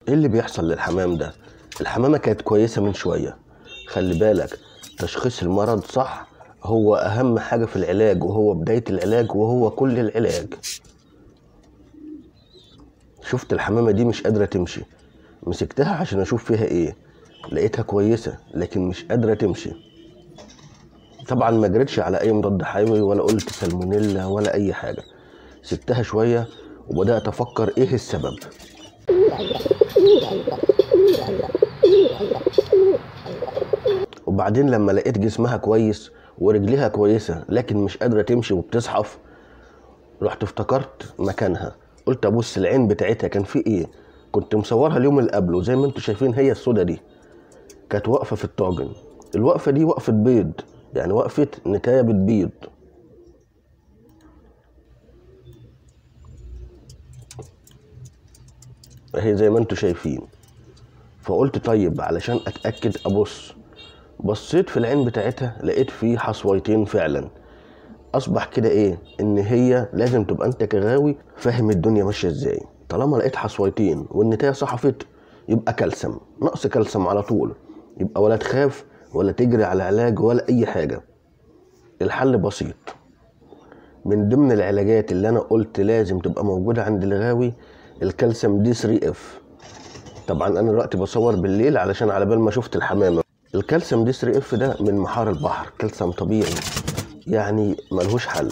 ايه اللي بيحصل للحمام ده الحمامة كانت كويسة من شوية خلي بالك تشخيص المرض صح هو اهم حاجة في العلاج وهو بداية العلاج وهو كل العلاج شفت الحمامة دي مش قادرة تمشي مسكتها عشان اشوف فيها ايه لقيتها كويسة لكن مش قادرة تمشي طبعا ما جريتش على اي مضاد حيوي ولا قلت سالمونيلا ولا اي حاجة سبتها شوية وبدأت افكر ايه السبب وبعدين لما لقيت جسمها كويس ورجليها كويسة لكن مش قادرة تمشي وبتزحف رحت افتكرت مكانها قلت ابص العين بتاعتها كان في ايه كنت مصورها اليوم اللي قبله زي ما انتوا شايفين هي السودا دي كانت واقفة في الطاجن الوقفة دي وقفة بيض يعني وقفة نتاية بتبيض اهي زي ما انتوا شايفين فقلت طيب علشان اتاكد ابص بصيت في العين بتاعتها لقيت فيه حصويتين فعلا اصبح كده ايه ان هي لازم تبقى انت كغاوي فاهم الدنيا ماشيه ازاي طالما لقيت حصويتين والنتايه صحفت يبقى كلسم نقص كلسم على طول يبقى ولا تخاف ولا تجري على علاج ولا اي حاجه الحل بسيط من ضمن العلاجات اللي انا قلت لازم تبقى موجوده عند الغاوي الكالسيوم دي 3 اف طبعا انا دلوقتي بصور بالليل علشان على بال ما شفت الحمامه الكالسيوم دي 3 اف ده من محار البحر كالسيوم طبيعي يعني ملهوش حل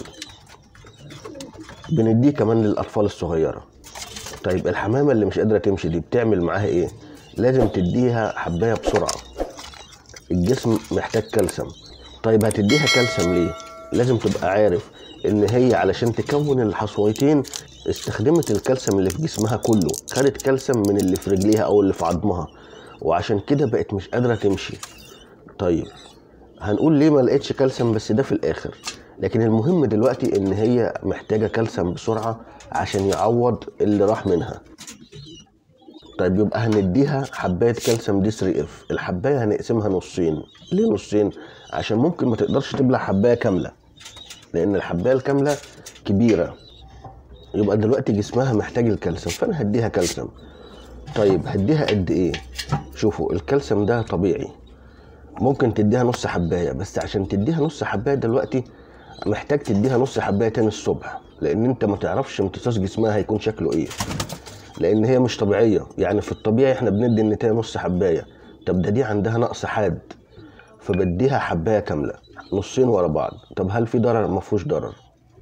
بنديه كمان للاطفال الصغيره طيب الحمامه اللي مش قادره تمشي دي بتعمل معاها ايه لازم تديها حبايه بسرعه الجسم محتاج كالسيوم طيب هتديها كالسيوم ليه لازم تبقى عارف ان هي علشان تكون الحصويتين استخدمت الكالسيوم اللي في جسمها كله خدت كالسيوم من اللي في رجليها او اللي في عظمها وعشان كده بقت مش قادره تمشي طيب هنقول ليه ما لقيتش كالسيوم بس ده في الاخر لكن المهم دلوقتي ان هي محتاجه كالسيوم بسرعه عشان يعوض اللي راح منها طيب يبقى هنديها حبايه كالسيوم دي 3 اف الحبايه هنقسمها نصين ليه نصين عشان ممكن ما تقدرش تبلع حبايه كامله لان الحبايه الكامله كبيره يبقى دلوقتي جسمها محتاج الكالسيوم فانا هديها كالسيوم طيب هديها قد ايه شوفوا الكالسيوم ده طبيعي ممكن تديها نص حبايه بس عشان تديها نص حبايه دلوقتي محتاج تديها نص حبايه تاني الصبح لان انت ما تعرفش امتصاص جسمها هيكون شكله ايه لان هي مش طبيعيه يعني في الطبيعي احنا بندي النتايه نص حبايه طب ده دي عندها نقص حاد فبديها حبايه كامله نصين ورا بعض طب هل في ضرر ما فيهوش ضرر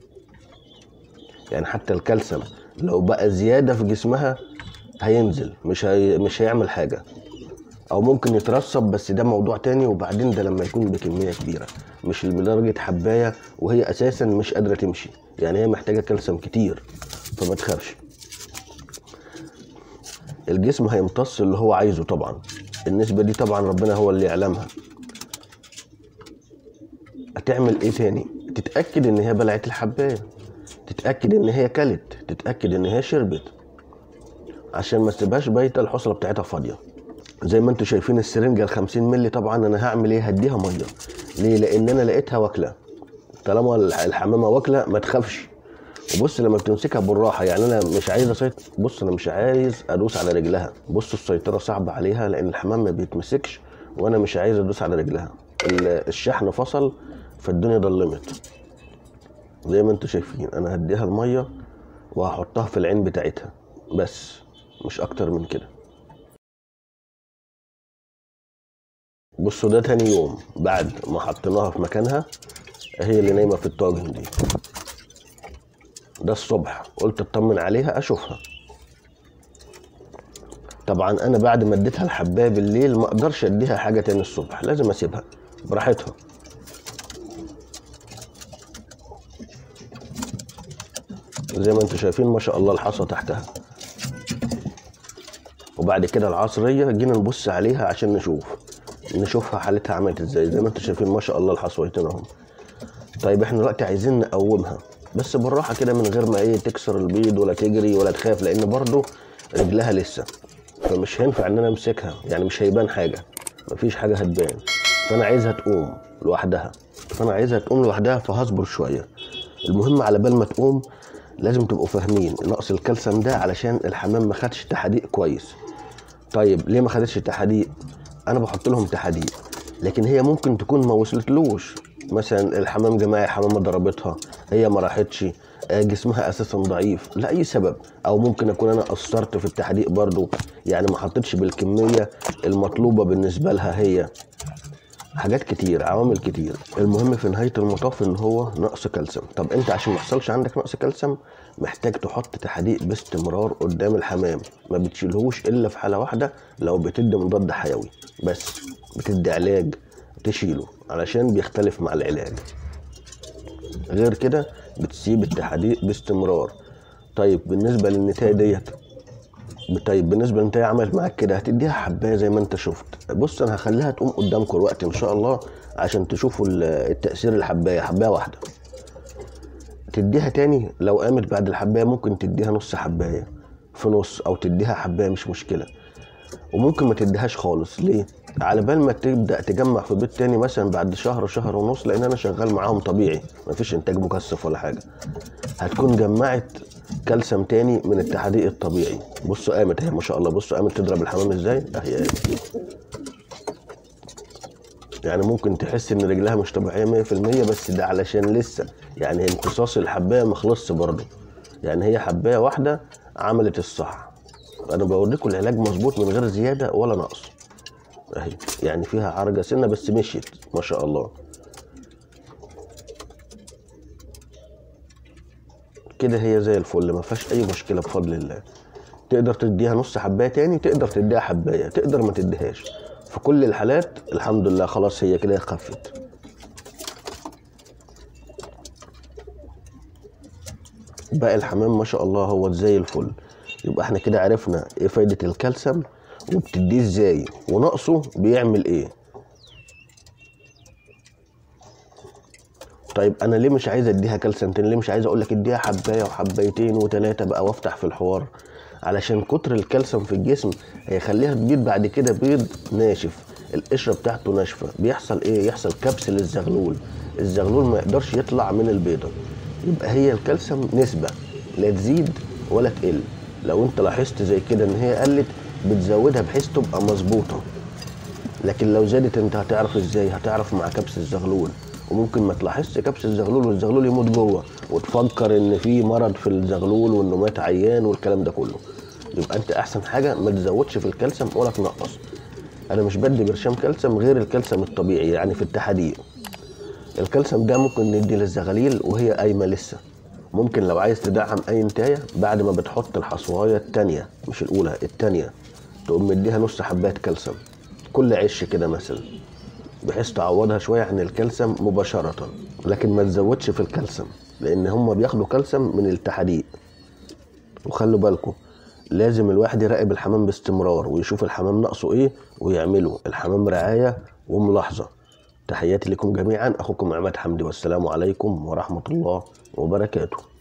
يعني حتى الكالسيوم لو بقى زياده في جسمها هينزل مش هي... مش هيعمل حاجه او ممكن يترسب بس ده موضوع تاني وبعدين ده لما يكون بكميه كبيره مش بدرجه حبايه وهي اساسا مش قادره تمشي يعني هي محتاجه كالسيوم كتير فما تخافش الجسم هيمتص اللي هو عايزه طبعا النسبه دي طبعا ربنا هو اللي يعلمها هتعمل ايه تاني تتاكد ان هي بلعت الحبايه تتاكد ان هي كلت تتاكد ان هي شربت عشان ما تسيبهاش بايته الحصله بتاعتها فاضيه زي ما انتم شايفين السرنجه ال 50 مللي طبعا انا هعمل ايه هديها ميه ليه لان انا لقيتها واكله طالما الحمامه واكله ما تخافش وبص لما بتمسكها بالراحه يعني انا مش عايز اسيطر بص انا مش عايز ادوس على رجلها بص السيطره صعبه عليها لان الحمام ما بيتمسكش وانا مش عايز ادوس على رجلها الشحن فصل فالدنيا ضلمت زي ما انتم شايفين انا هديها الميه وهحطها في العين بتاعتها بس مش اكتر من كده بصوا ده تاني يوم بعد ما حطيناها في مكانها هي اللي نايمه في الطاجن دي ده الصبح قلت اطمن عليها اشوفها طبعا انا بعد ما اديتها الحبايه بالليل ما اقدرش اديها حاجه تاني الصبح لازم اسيبها براحتها زي ما انتم شايفين ما شاء الله الحصى تحتها وبعد كده العصريه جينا نبص عليها عشان نشوف نشوفها حالتها عملت ازاي زي ما انتم شايفين ما شاء الله الحصويتين اهم طيب احنا دلوقتي عايزين نقومها بس بالراحه كده من غير ما ايه تكسر البيض ولا تجري ولا تخاف لان برضو رجلها لسه فمش هينفع ان انا امسكها يعني مش هيبان حاجه مفيش حاجه هتبان فانا عايزها تقوم لوحدها فانا عايزها تقوم لوحدها فهصبر شويه المهم على بال ما تقوم لازم تبقوا فاهمين نقص الكالسيوم ده علشان الحمام ما خدش تحديق كويس طيب ليه ما خدتش تحديق انا بحط لهم تحديق لكن هي ممكن تكون ما وصلتلوش مثلا الحمام جماعي حمامه ضربتها هي ما راحتش آه، جسمها اساسا ضعيف لاي سبب او ممكن اكون انا قصرت في التحديق برضو يعني ما حطيتش بالكميه المطلوبه بالنسبه لها هي حاجات كتير عوامل كتير المهم في نهايه المطاف ان هو نقص كالسيوم طب انت عشان ما يحصلش عندك نقص كالسيوم محتاج تحط تحديق باستمرار قدام الحمام ما بتشيلهوش الا في حاله واحده لو بتدي مضاد حيوي بس بتدي علاج تشيله علشان بيختلف مع العلاج غير كده بتسيب التحديق باستمرار طيب بالنسبه للنتايه ديت طيب بالنسبه للنتايه عملت معاك كده هتديها حبايه زي ما انت شفت بص انا هخليها تقوم قدامكم الوقت ان شاء الله عشان تشوفوا ال- التاثير الحبايه حبايه واحده تديها تاني لو قامت بعد الحبايه ممكن تديها نص حبايه في نص او تديها حبايه مش مشكله وممكن ما تديهاش خالص ليه على بال ما تبدا تجمع في بيت تاني مثلا بعد شهر شهر ونص لان انا شغال معاهم طبيعي مفيش انتاج مكثف ولا حاجه هتكون جمعت كالسيوم تاني من التحديق الطبيعي بصوا قامت اهي ما شاء الله بصوا قامت تضرب الحمام ازاي اهي قامت يعني ممكن تحس ان رجلها مش طبيعيه 100% بس ده علشان لسه يعني امتصاص الحبايه ما خلصش برضه يعني هي حبايه واحده عملت الصح انا بوريكم العلاج مظبوط من غير زياده ولا نقص اهي يعني فيها عرجه سنه بس مشيت ما شاء الله كده هي زي الفل ما فيهاش اي مشكله بفضل الله تقدر تديها نص حبايه تاني تقدر تديها حبايه تقدر ما تديهاش في كل الحالات الحمد لله خلاص هي كده خفت باقي الحمام ما شاء الله هو زي الفل يبقى احنا كده عرفنا ايه فايدة الكالسيوم وبتديه ازاي ونقصه بيعمل ايه طيب انا ليه مش عايز اديها كالسيوم تاني ليه مش عايز اقول لك اديها حبايه وحبايتين وثلاثه بقى وافتح في الحوار علشان كتر الكالسيوم في الجسم هيخليها تبيض بعد كده بيض ناشف القشره بتاعته ناشفه بيحصل ايه يحصل كبس للزغلول الزغلول ما يقدرش يطلع من البيضه يبقى هي الكالسيوم نسبه لا تزيد ولا تقل لو انت لاحظت زي كده ان هي قلت بتزودها بحيث تبقى مظبوطه لكن لو زادت انت هتعرف ازاي هتعرف مع كبس الزغلول وممكن ما تلاحظش كبس الزغلول والزغلول يموت جوه وتفكر ان في مرض في الزغلول وانه مات عيان والكلام ده كله يبقى انت احسن حاجه ما تزودش في الكالسيوم ولا تنقص انا مش بدي برشام كالسيوم غير الكالسيوم الطبيعي يعني في التحديق الكالسيوم ده ممكن ندي للزغاليل وهي قايمه لسه ممكن لو عايز تدعم اي نتايه بعد ما بتحط الحصوايه التانية مش الاولى التانية تقوم مديها نص حبات كالسيوم كل عش كده مثلا بحيث تعوضها شويه عن الكالسيوم مباشره لكن ما تزودش في الكالسيوم لان هم بياخدوا كالسيوم من التحديق وخلوا بالكم لازم الواحد يراقب الحمام باستمرار ويشوف الحمام ناقصه ايه ويعمله الحمام رعايه وملاحظه تحياتي لكم جميعا اخوكم عماد حمدي والسلام عليكم ورحمه الله وبركاته